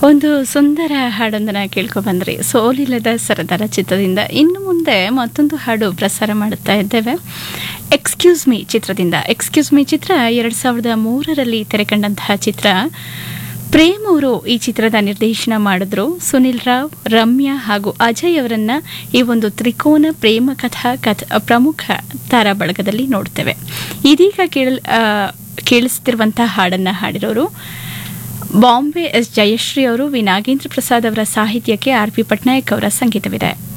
ಒಂದು ಸುಂದರ ಹಾಡೊಂದನ್ನು ಕೇಳ್ಕೊಬಂದ್ರಿ ಸೋಲಿಲ್ಲದ ಸರದಾರ ಚಿತ್ರದಿಂದ ಇನ್ನು ಮುಂದೆ ಮತ್ತೊಂದು ಹಾಡು ಪ್ರಸಾರ ಮಾಡುತ್ತಾ ಇದ್ದೇವೆ ಎಕ್ಸ್ಕ್ಯೂಸ್ ಮೀ ಚಿತ್ರದಿಂದ ಎಕ್ಸ್ಕ್ಯೂಸ್ ಮೀ ಚಿತ್ರ ಎರಡು ಸಾವಿರದ ಮೂರರಲ್ಲಿ ತೆರೆಕಂಡಂತಹ ಚಿತ್ರ ಪ್ರೇಮ್ ಅವರು ಈ ಚಿತ್ರದ ನಿರ್ದೇಶನ ಮಾಡಿದ್ರು ಸುನಿಲ್ ರಾವ್ ರಮ್ಯಾ ಹಾಗೂ ಅಜಯ್ ಅವರನ್ನ ಈ ಒಂದು ತ್ರಿಕೋನ ಪ್ರೇಮ ಕಥಾ ಕಥ ಪ್ರಮುಖ ತಾರಾ ಬಳಗದಲ್ಲಿ ನೋಡ್ತೇವೆ ಇದೀಗ ಕೇಳ ಆ, ಕೇಳಿಸ್ತಿರುವಂತಹ ಹಾಡನ್ನ ಹಾಡಿರೋರು ಬಾಂಬೆ ಎಸ್ ಜಯಶ್ರೀ ಅವರು ವಿ ನಾಗೇಂದ್ರ ಪ್ರಸಾದ್ ಅವರ ಸಾಹಿತ್ಯಕ್ಕೆ ಆರ್ ಪಿ ಪಟ್ನಾಯಕ್ ಅವರ ಸಂಗೀತವಿದೆ